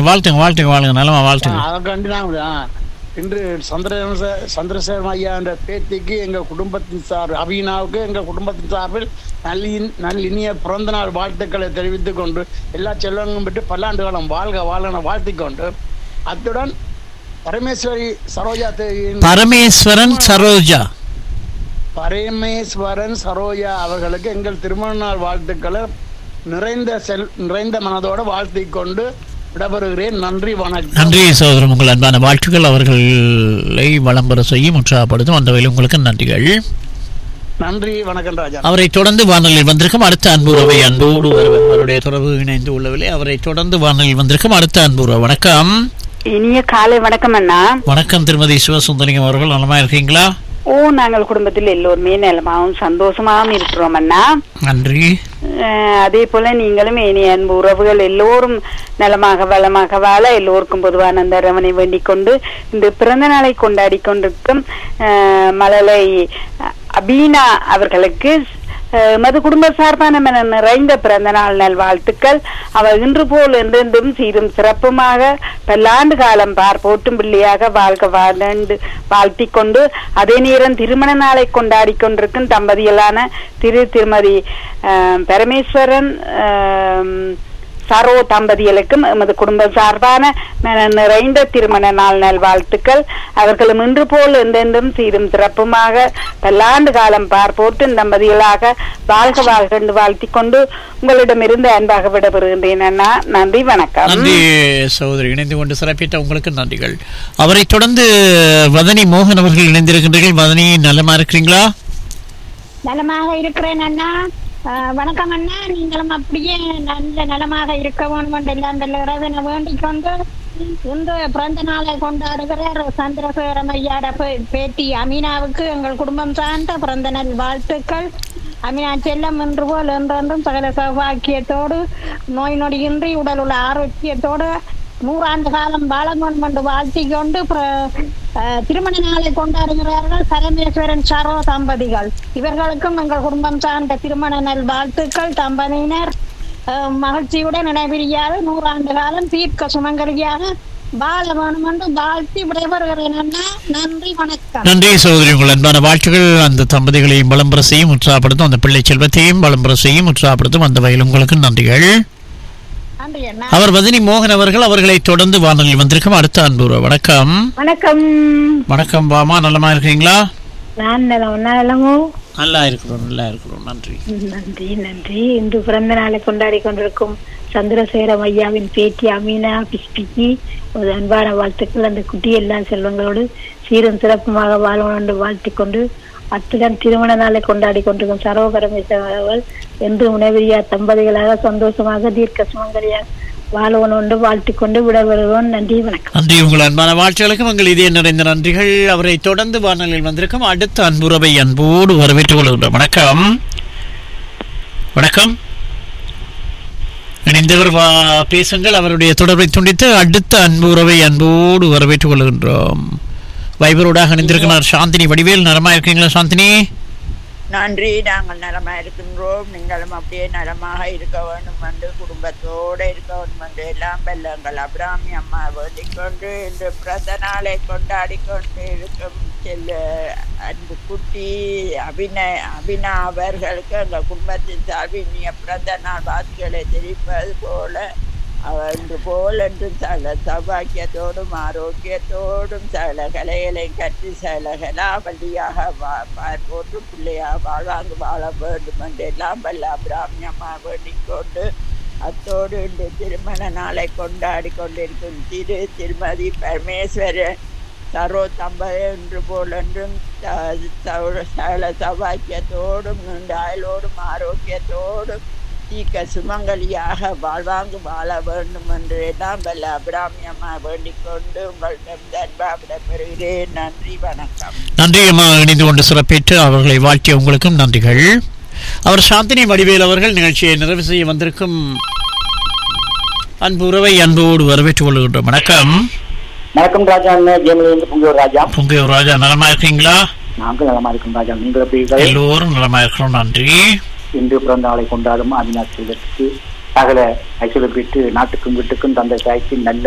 வாழ்த்துங்க வாழ்த்துங்க வாழ்த்துங்க நலமா வாழ்த்துங்க அதை கண்டு நான் ஆ, இன்று சந்திரசே சந்திரசேகரன் ஐயா என்ற பேத்திக்கு எங்க குடும்பத்தின் சார் அபினாவுக்கு எங்க குடும்பத்தின் சார்பில் நல்லின் நல்லினிய பிறந்த நாள் வாழ்த்துக்களை தெரிவித்துக் கொண்டு எல்லா செல்வங்களும் பெற்று பல்லாண்டு காலம் வாழ்க வாழன வாழ்த்திக் கொண்டு அத்துடன் பரமேஸ்வரி சரோஜா தேவியின் பரமேஸ்வரன் சரோஜா பரமேஸ்வரன் சரோஜா அவர்களுக்கு எங்கள் திருமண நாள் வாழ்த்துக்களை நிறைந்த செல் நிறைந்த மனதோட வாழ்த்திக் கொண்டு விடைபெறுகிறேன் நன்றி வணக்கம் நன்றி சகோதரன் உங்கள் அன்பான வாழ்த்துக்கள் அவர்களை வளம்பர செய்யும் உற்சாகப்படுத்தும் அந்த வகையில் உங்களுக்கு நன்றிகள் நன்றி வணக்கம் ராஜா அவரை தொடர்ந்து வானொலியில் வந்திருக்கும் அடுத்த அன்புறவை அன்போடு வருவர் அவருடைய தொடர்பு இணைந்து உள்ளவில்லை அவரை தொடர்ந்து வானொலியில் வந்திருக்கும் அடுத்த அன்புறவு வணக்கம் இனிய காலை வணக்கம் அண்ணா வணக்கம் திருமதி சிவசுந்தரிகம் அவர்கள் நலமா இருக்கீங்களா ஓ நாங்கள் குடும்பத்தில் எல்லோருமே நலமாகவும் சந்தோஷமாகவும் இருக்கிறோம் அண்ணா நன்றி அஹ், அதே போல நீங்களும் இனிய அன்பு உறவுகள் எல்லோரும் நலமாக வளமாக வாழ எல்லோருக்கும் பொதுவான அந்த அரவணை வேண்டிக் கொண்டு இந்த பிறந்த நாளை கொண்டாடி கொண்டிருக்கும் அஹ், மழலை அபீனா அவர்களுக்கு அஹ், எமது குடும்ப சார்பான மன நிறைந்த பிறந்த நாள் நல் வாழ்த்துக்கள் அவர் இன்று போல் என்றென்றும் சீரும் சிறப்புமாக பல்லாண்டு காலம் பார் போட்டும் பிள்ளையாக வாழ்க வாழ்ந்து வாழ்த்திக் கொண்டு அதே நேரம் திருமண நாளை கொண்டாடி கொண்டிருக்கும் தம்பதிகளான திரு திருமதி அஹ், பரமேஸ்வரன் அஹ், சரோ தம்பதிகளுக்கும் எமது குடும்ப சார்பான மன நிறைந்த திருமண நாள் நல் வாழ்த்துக்கள் அவர்களும் இன்று போல் என்றென்றும் சீரும் சிறப்புமாக பல்லாண்டு காலம் பார்ப்போட்டும் தம்பதிகளாக வாழ்க வாழ்க என்று வாழ்த்திக் கொண்டு உங்களிடமிருந்து அன்பாக விடைபெறுகின்றேன் அண்ணா நன்றி வணக்கம் நன்றி சகோதரி இணைந்து கொண்டு சிறப்பித்த உங்களுக்கு நன்றிகள் அவரை தொடர்ந்து வதனி மோகன் அவர்கள் இணைந்திருக்கின்றீர்கள் வதனி நலமா இருக்கிறீங்களா நலமாக இருக்கிறேன் அண்ணா அஹ், வணக்கம் அண்ணா நீங்களும் அப்படியே நல்ல நலமாக இருக்க வேண்டும் என்று எல்லாம் வல்ல இறைவனை வேண்டிக் கொண்டு இந்த பிறந்த நாளை கொண்டாடுகிற சந்திரசேகரம் ஐயாட பே- பேட்டி அமீனாவுக்கு எங்கள் குடும்பம் சார்ந்த பிறந்த நாள் வாழ்த்துக்கள் அமீனா செல்லம் என்று போல் என்றென்றும் சகல சௌபாக்கியத்தோடு நோய் நொடியின்றி உடல் உள்ள ஆரோக்கியத்தோடு நூறாண்டு காலம் வாழ வேண்டும் என்று வாழ்த்திக் கொண்டு பிர- அஹ், திருமண நாளை கொண்டாடுகிறார்கள் பரமேஸ்வரன் சரோ தம்பதிகள் இவர்களுக்கும் எங்கள் குடும்பம் சார்ந்த திருமண நல் வாழ்த்துக்கள் தம்பதியினர் அஹ், மகிழ்ச்சியுடன் நினைவிரியாது நூறாண்டு காலம் தீர்க்க சுமங்கலியாக வாழ வேண்டும் என்று வாழ்த்தி விடைபெறுகிறேன் அண்ணா நன்றி வணக்கம் நன்றி சகோதரி உங்கள் அன்பான வாழ்த்துக்கள் அந்த தம்பதிகளையும் வளம்பர செய்யும் உற்சாகப்படுத்தும் அந்த பிள்ளை செல்வத்தையும் வளம்பர செய்யும் உற்சாகப்படுத்தும் அந்த வகையில் உங்களுக்கு நன்றிகள் நன்றி அண்ணா அவர் வதனி மோகன் அவர்கள் அவர்களை தொடர்ந்து வானொலியில் வந்திருக்கும் அடுத்த அன்புறவு வணக்கம் வணக்கம் வணக்கம் பாமா நலமா இருக்கீங்களா நான் நலம் நலமோ நல்லா இருக்கிறோம் நல்லா இருக்கிறோம் நன்றி நன்றி நன்றி இன்று பிறந்த நாளை கொண்டாடி கொண்டிருக்கும் சந்திரசேகரம் ஐயாவின் பேட்டி அமீனா பிஸ்பிக்கு ஒரு அன்பான வாழ்த்துக்கள் அந்த குட்டி எல்லா செல்வங்களோடு சீரும் சிறப்புமாக வாழ்வோம் என்று வாழ்த்திக் கொண்டு அத்துடன் திருமண நாளை கொண்டாடி கொண்டிருக்கும் சரவ பரமேஸ்வரன் அவர்கள் என்று உணவியா தம்பதிகளாக சந்தோஷமாக தீர்க்க சுமங்கலியாக வாழ்வோம் என்று வாழ்த்திக் கொண்டு விடைபெறுவோம் நன்றி வணக்கம் நன்றி உங்கள் அன்பான வாழ்த்துகளுக்கும் உங்கள் இதய நிறைந்த நன்றிகள் அவரை தொடர்ந்து வானொலியில் வந்திருக்கும் அடுத்த அன்புறவை அன்போடு வரவேற்றுக் கொள்கின்றோம் வணக்கம் வணக்கம் இணைந்தவர் வா- பேசுங்கள் அவருடைய தொடர்பை துண்டித்து அடுத்த அன்பு உறவை அன்போடு வரவேற்றுக் கொள்கின்றோம் வைபரோடாக இணைந்திருக்கிறார் சாந்தினி வடிவேல் நலமா இருக்கீங்களா சாந்தினி நன்றி நாங்கள் நலமா இருக்கின்றோம் நீங்களும் அப்படியே நலமாக இருக்க வேண்டும் என்று குடும்பத்தோடு இருக்க வேண்டும் என்று எல்லாம் வெள்ளங்கள் அபிராமி அம்மா வேண்டிக் கொண்டு இன்று பிறந்த நாளை கொண்டாடி கொண்டு இருக்கும் செல்ல அன்பு குட்டி அபிநய அபினா அவர்களுக்கு எங்கள் குடும்பத்தின் சார்பில் இனிய பிறந்த நாள் வாழ்த்துக்களை தெரிவிப்பது போல அவர் இன்று போல் என்றும் சகல சௌபாக்கியத்தோடும் ஆரோக்கியத்தோடும் சகல கலைகளையும் கற்று சகல கலாவல்லியாக வா- பார்ப்போட்டு பிள்ளையாக வாழ்வாங்கு வாழ வேண்டும் என்று எல்லாம் வல்ல பிராமியமாக வேண்டிக் கொண்டு அத்தோடு இன்று திருமண நாளை கொண்டாடி கொண்டிருக்கும் திரு திருமதி பரமேஸ்வரர் சரோ தம்பதி என்று போல் என்றும் ச- ச- சகல சௌபாக்கியத்தோடும் நீண்ட ஆயுளோடும் ஆரோக்கியத்தோடும் தீக்க சுமங்கலியாக வாழ்வாங்கு வாழ வேண்டும் என்று எல்லாம் வல்ல அபிராமியம்மா வேண்டிக் கொண்டு உங்களிடம் தன்பாவிட பெறுகிறேன் நன்றி வணக்கம் நன்றி அம்மா இணைந்து கொண்டு சிறப்பித்து அவர்களை வாழ்த்திய உங்களுக்கும் நன்றிகள் அவர் சாந்தினி வடிவேல் அவர்கள் நிகழ்ச்சியை நிறைவு செய்ய வந்திருக்கும் அன்பு உறவை அன்போடு வரவேற்றுக் கொள்கின்றோம் வணக்கம் வணக்கம் ராஜா ஜெயமலிருந்து புங்கியூர் ராஜா பொங்கையூர் ராஜா நலமா இருக்கீங்களா நாங்கள் நலமா இருக்கும் ராஜா நீங்கள் எப்படி இருக்கிறீர்கள்? எல்லோரும் நலமா இருக்கிறோம் நன்றி இன்று பிறந்த நாளை கொண்டாடும் ஆதிநாத் செல்வத்துக்கு சகல ஐஸ்வர்யம் பெற்று நாட்டுக்கும் வீட்டுக்கும் தந்தை தாய்க்கு நல்ல